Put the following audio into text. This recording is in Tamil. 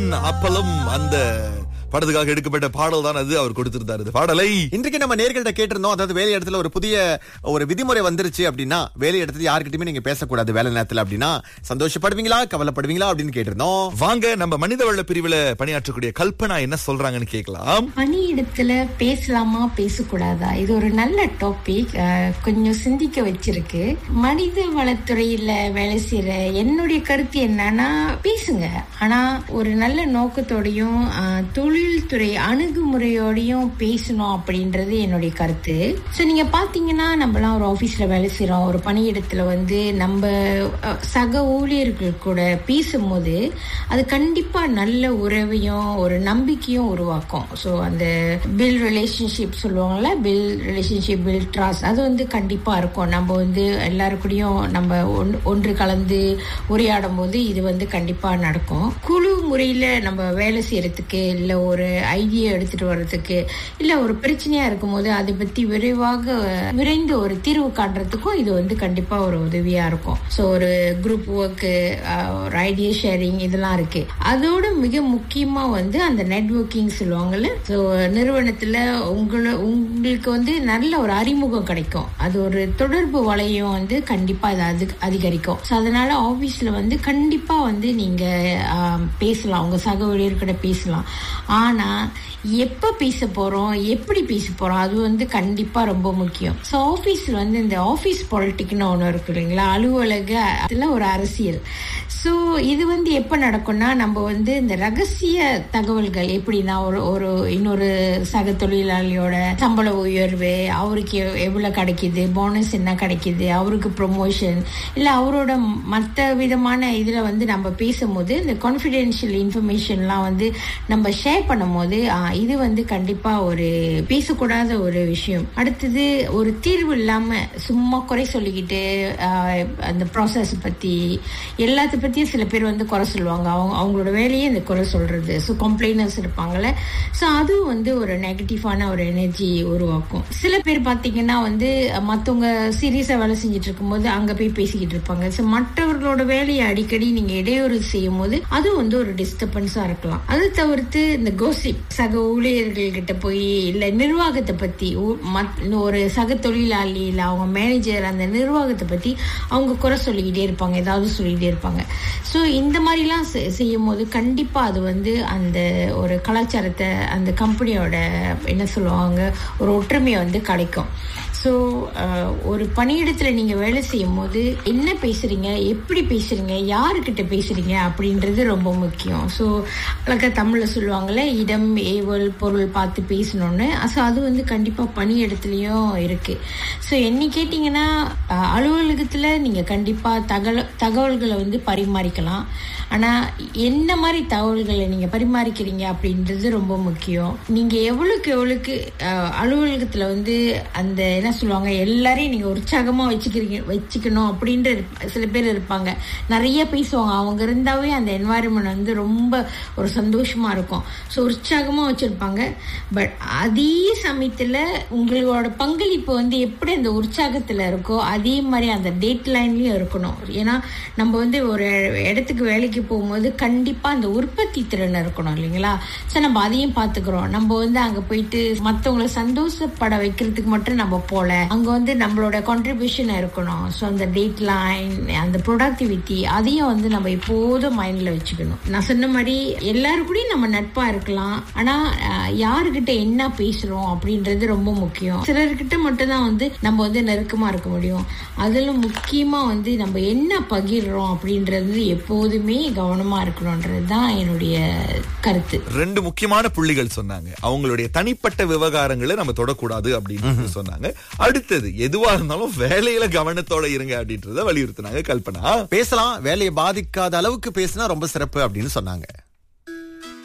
அப்பளம் அந்த படத்துக்காக எடுக்கப்பட்ட பாடல் தான் அது அவர் கொடுத்திருந்தார் இந்த பாடலை இன்றைக்கு நம்ம நேர்கள்ட்ட கேட்டிருந்தோம் அதாவது வேலை இடத்துல ஒரு புதிய ஒரு விதிமுறை வந்துருச்சு அப்படின்னா வேலை இடத்துல யாருக்கிட்டயுமே நீங்க பேசக்கூடாது வேலை நேரத்துல அப்படின்னா சந்தோஷப்படுவீங்களா கவலைப்படுவீங்களா அப்படின்னு கேட்டிருந்தோம் வாங்க நம்ம மனிதவள பிரிவுல பணியாற்றக்கூடிய கல்பனா என்ன சொல்றாங்கன்னு கேட்கலாம் பணியிடத்துல பேசலாமா பேசக்கூடாதா இது ஒரு நல்ல டாபிக் கொஞ்சம் சிந்திக்க வச்சிருக்கு மனித வளத்துறையில வேலை செய்யற என்னுடைய கருத்து என்னன்னா பேசுங்க ஆனா ஒரு நல்ல நோக்கத்தோடையும் அஹ், தொழில்துறை அணுகுமுறையோடையும் பேசணும் அப்படின்றது என்னுடைய கருத்து ஸோ நீங்க பாத்தீங்கன்னா நம்மலாம் ஒரு ஆபீஸ்ல வேலை செய்றோம் ஒரு பணியிடத்துல வந்து நம்ம அஹ், சக ஊழியர்கள் கூட பேசும்போது அது கண்டிப்பா நல்ல உறவையும் ஒரு நம்பிக்கையும் உருவாக்கும் ஸோ அந்த பில் ரிலேஷன்ஷிப் சொல்லுவாங்கல்ல பில் ரிலேஷன்ஷிப் பில் ட்ராஸ்ட் அது வந்து கண்டிப்பா இருக்கும் நம்ம வந்து எல்லாருக்கூடயும் நம்ம ஒன்று- ஒன்று கலந்து உரையாடும் போது இது வந்து கண்டிப்பா நடக்கும் குழு முறையில நம்ம வேலை செய்யறதுக்கு இல்ல ஒரு ஐடியா எடுத்துட்டு வர்றதுக்கு இல்ல ஒரு பிரச்சனையா இருக்கும்போது அதை பத்தி விரைவாக விரைந்து ஒரு தீர்வு காட்டுறதுக்கும் இது வந்து கண்டிப்பா ஒரு உதவியா இருக்கும் ஸோ ஒரு குரூப் ஒர்க்கு ஒரு ஐடியா ஷேரிங் இதெல்லாம் இருக்கு அதோட மிக முக்கியமா வந்து அந்த நெட்வொர்க்கிங் சொல்லுவாங்கல்ல ஸோ நிறுவனத்துல உங்களை உங்களுக்கு வந்து நல்ல ஒரு அறிமுகம் கிடைக்கும் அது ஒரு தொடர்பு வளையம் வந்து கண்டிப்பா அது அது அதிகரிக்கும் ஸோ அதனால ஆபீஸ்ல வந்து கண்டிப்பா வந்து நீங்க ஆம், பேசலாம் உங்க சக ஊழியர்கிட்ட பேசலாம் ஆனா எப்ப பேச போறோம் எப்படி பேச போறோம் அது வந்து கண்டிப்பா ரொம்ப முக்கியம் ஸோ ஆபீஸ்ல வந்து இந்த ஆபீஸ் பாலிட்டிக்னு ஒன்று இருக்கு இல்லைங்களா அலுவலக அதுல ஒரு அரசியல் ஸோ இது வந்து எப்ப நடக்கும்னா நம்ம வந்து இந்த ரகசிய தகவல்கள் எப்படின்னா ஒரு ஒரு இன்னொரு சக தொழிலாளியோட சம்பள உயர்வு அவருக்கு எவ்- எவ்வளவு கிடைக்குது போனஸ் என்ன கிடைக்குது அவருக்கு ப்ரொமோஷன் இல்ல அவரோட மற்ற விதமான இதுல வந்து நம்ம பேசும்போது இந்த கான்ஃபிடென்ஷியல் இன்ஃபர்மேஷன்லாம் வந்து நம்ம ஷேர் பண்ணும்போது ஆ, இது வந்து கண்டிப்பா ஒரு பேசக்கூடாத ஒரு விஷயம் அடுத்தது ஒரு தீர்வு இல்லாம சும்மா குறை சொல்லிக்கிட்டு ஆ, அந்த ப்ராசஸ் பத்தி எல்லாத்த பத்தியும் சில பேர் வந்து குறை சொல்லுவாங்க அவங்க அவங்களோட வேலையே இந்த குறை சொல்றது ஸோ கம்ப்ளைனர்ஸ் இருப்பாங்கல்ல ஸோ அதுவும் வந்து ஒரு நெகட்டிவான ஒரு எனர்ஜி உருவாக்கும் சில பேர் பார்த்தீங்கன்னா வந்து மற்றவங்க சீரியஸாக வேலை செஞ்சுட்டு இருக்கும்போது அங்கே போய் பேசிக்கிட்டு இருப்பாங்க ஸோ மற்றவர்களோட வேலையை அடிக்கடி நீங்கள் இடையூறு செய்யும் போது அது வந்து ஒரு டிஸ்டர்பன்ஸாக இருக்கலாம் அது தவிர்த்து இந்த கோசிப் சக ஊழியர்கள் கிட்ட போய் இல்லை நிர்வாகத்தை பற்றி ஒரு சக தொழிலாளி இல்லை அவங்க மேனேஜர் அந்த நிர்வாகத்தை பற்றி அவங்க குறை சொல்லிக்கிட்டே இருப்பாங்க ஏதாவது சொல்லிக்கிட்டே இருப்பாங்க ஸோ இந்த மாதிரிலாம் செ- செய்யும் போது கண்டிப்பாக அது வந்து அந்த ஒரு கலாச்சாரத்தை அந்த கம்பெனியோட என்ன சொல்லுவாங்க ஒரு ஒற்றுமையை வந்து கிடைக்கும் ஸோ ஒரு பணியிடத்தில் நீங்கள் வேலை செய்யும் போது என்ன பேசுறீங்க எப்படி பேசுறீங்க யாருக்கிட்ட பேசுறீங்க அப்படின்றது ரொம்ப முக்கியம் ஸோ அழகா தமிழில் சொல்லுவாங்கல்ல இடம் ஏவல் பொருள் பார்த்து பேசணும்னு ஸோ அது வந்து கண்டிப்பாக பணியிடத்துலையும் இருக்கு ஸோ என்ன கேட்டிங்கன்னா அஹ், அலுவலகத்தில் நீங்கள் கண்டிப்பாக தகவல் தகவல்களை வந்து பரிமாறிக்கலாம் ஆனால் என்ன மாதிரி தகவல்களை நீங்கள் பரிமாறிக்கிறீங்க அப்படின்றது ரொம்ப முக்கியம் நீங்கள் எவ்வளோக்கு எவ்வளோக்கு அலுவலகத்தில் வந்து அந்த என்ன சொல்லுவாங்க எல்லாரையும் நீங்கள் உற்சாகமாக வச்சுக்கிறீங்க வச்சுக்கணும் அப்படின்ற இருப்ப- சில பேர் இருப்பாங்க நிறைய பேசுவாங்க அவங்க இருந்தாவே அந்த என்வாயர்மெண்ட் வந்து ரொம்ப ஒரு சந்தோஷமாக இருக்கும் ஸோ உற்சாகமாக வச்சுருப்பாங்க பட் அதே சமயத்தில் உங்களோட பங்களிப்பு வந்து எப்படி அந்த உற்சாகத்தில் இருக்கோ அதே மாதிரி அந்த டேட் லைன்லயும் இருக்கணும் ஏன்னா நம்ம வந்து ஒரு இடத்துக்கு வேலைக்கு போகும்போது கண்டிப்பா அந்த உற்பத்தி திறன் இருக்கணும் இல்லைங்களா ஸோ நம்ம அதையும் பார்த்துக்கிறோம் நம்ம வந்து அங்க போயிட்டு மற்றவங்களை சந்தோஷப்பட வைக்கிறதுக்கு மட்டும் நம்ம போல அங்க வந்து நம்மளோட கான்ட்ரிபியூஷன் இருக்கணும் ஸோ அந்த டேட் லைன் அந்த ப்ரொடக்டிவிட்டி அதையும் வந்து நம்ம எப்போதும் மைண்ட்ல வச்சுக்கணும் நான் சொன்ன மாதிரி எல்லாரு கூடயும் நம்ம நட்பா இருக்கலாம் ஆனா அஹ், யாருக்கிட்ட என்ன பேசுறோம் அப்படின்றது ரொம்ப முக்கியம் சிலர்கிட்ட மட்டும் தான் வந்து நம்ம வந்து நெருக்கமா இருக்க முடியும் அதுல முக்கியமா வந்து நம்ம என்ன பகிர்றோம் அப்படின்றது எப்போதுமே கவனமா இருக்கணும்ன்றது தான் என்னுடைய கருத்து ரெண்டு முக்கியமான புள்ளிகள் சொன்னாங்க அவங்களுடைய தனிப்பட்ட விவகாரங்களை நம்ம தொடக்கூடாது அப்படின்னு சொன்னாங்க அடுத்தது எதுவா இருந்தாலும் வேலையில கவனத்தோட இருங்க அப்படின்றத வலியுறுத்தினாங்க கல்பனா பேசலாம் வேலையை பாதிக்காத அளவுக்கு பேசினா ரொம்ப சிறப்பு அப்படின்னு சொன்னாங்க